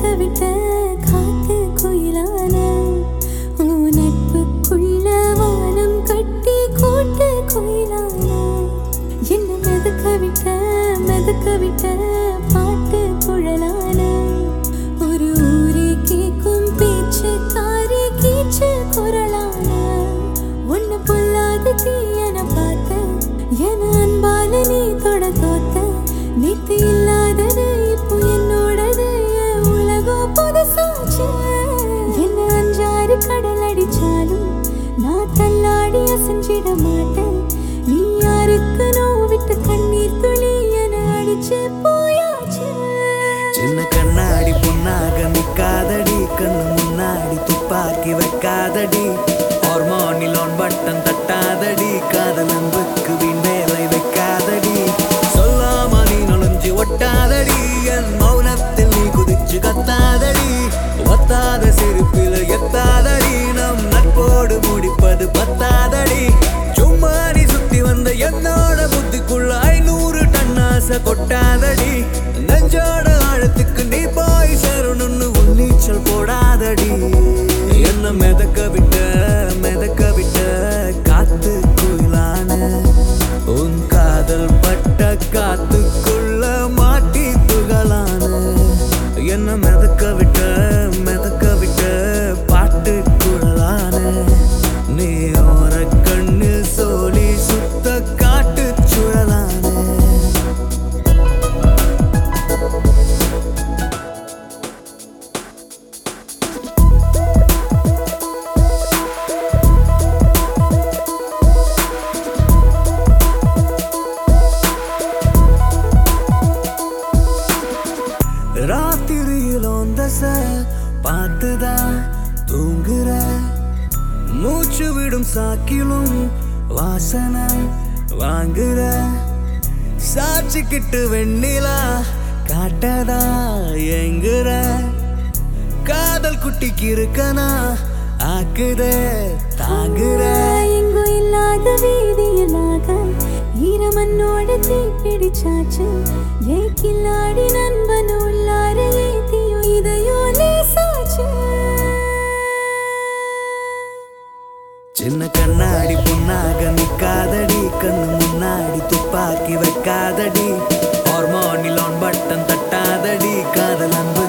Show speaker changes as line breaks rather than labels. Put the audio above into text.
மிதக்க விட்ட காத்து குயிலான உன் நட்புக்குள்ள வானம் கட்டி கூட்டு குயிலான என்ன மிதக்க விட்ட மிதக்க விட்ட பாட்டு குழலான ஒரு ஊரே கேட்கும் பேச்சு காரி கீச்சு குரலான ஒன்னு பொல்லாத தீயன பார்த்த என அன்பால நீ தொட தோத்த நேத்து இல்லாதது இப்போ என்னோடது என் உலகம் புதுசாச்சு என்ன அஞ்சாறு கடல் அடிச்சாலும் நான் தள்ளாடி அசைஞ்சிட மாட்டேன் நீ யாருக்கு நோவிட்டு கண்ணீர் துளி என அடிச்சு போயாச்சு
சின்ன கண்ணாடி பொண்ணாக நிக்காதடி கண்ணு முன்னாடி துப்பாக்கி வைக்காதடி ஹார்மோனில் ஆன் பட்டன் தட்டாதடி காதல் அன்புக்கு வீண் வேலை வைக்காதடி சொல்லாம நீ நுழைஞ்சு ஒட்டாதடி என் மௌனத்தில் நீ குதிச்சு கத்தாதடி ஒத்தாத சிரிப்பில் எத்தாதடி நம் நட்போடு முடிப்பது பத்தாதடி சும்மா நீ சுத்தி வந்த என்னோட புத்திக்குள்ள ஐநூறு டன் ஆசை கொட்டாதடி நெஞ்சோட ஆழத்துக்கு நீ போய் சேரணும்னு உன் நீச்சல் போடாதடி என்ன மிதக்க விட்ட மிதக்க விட்ட காத்து குயிலான உன் காதல் பட்ட காத்துக்குள்ள மாட்டி துகளான என்ன மிதக்க விட்ட மிதக்க விட்ட பாட்டு குழலான நீ ஓர கண்ணு சோழி சுத்த காட்டு சுழலான ராத்திரியில் ஒந்தச பார்த்துதான் தூங்குற மூச்சு விடும் சாக்கிலும் வாசனை வாங்குற சாட்சிக்கிட்டு வெண்ணிலா காட்டதா எங்குற காதல் குட்டிக்கு இருக்கனா ஆக்குத தாங்குற
எங்கும் இல்லாத வீதியிலாக ஈரமண்ணோட தீ பிடிச்சாச்சு ஏக்கில்லாடி நண்பன் உள்ளார ஏத்தியும் இதையோ லேசாச்சு
சின்ன கண்ணாடி பொண்ணாக நிக்காதடி கண்ணு முன்னாடி துப்பாக்கி வைக்காதடி ஹார்மோனில் ஆன் பட்டன் தட்டாதடி காதல் அன்பு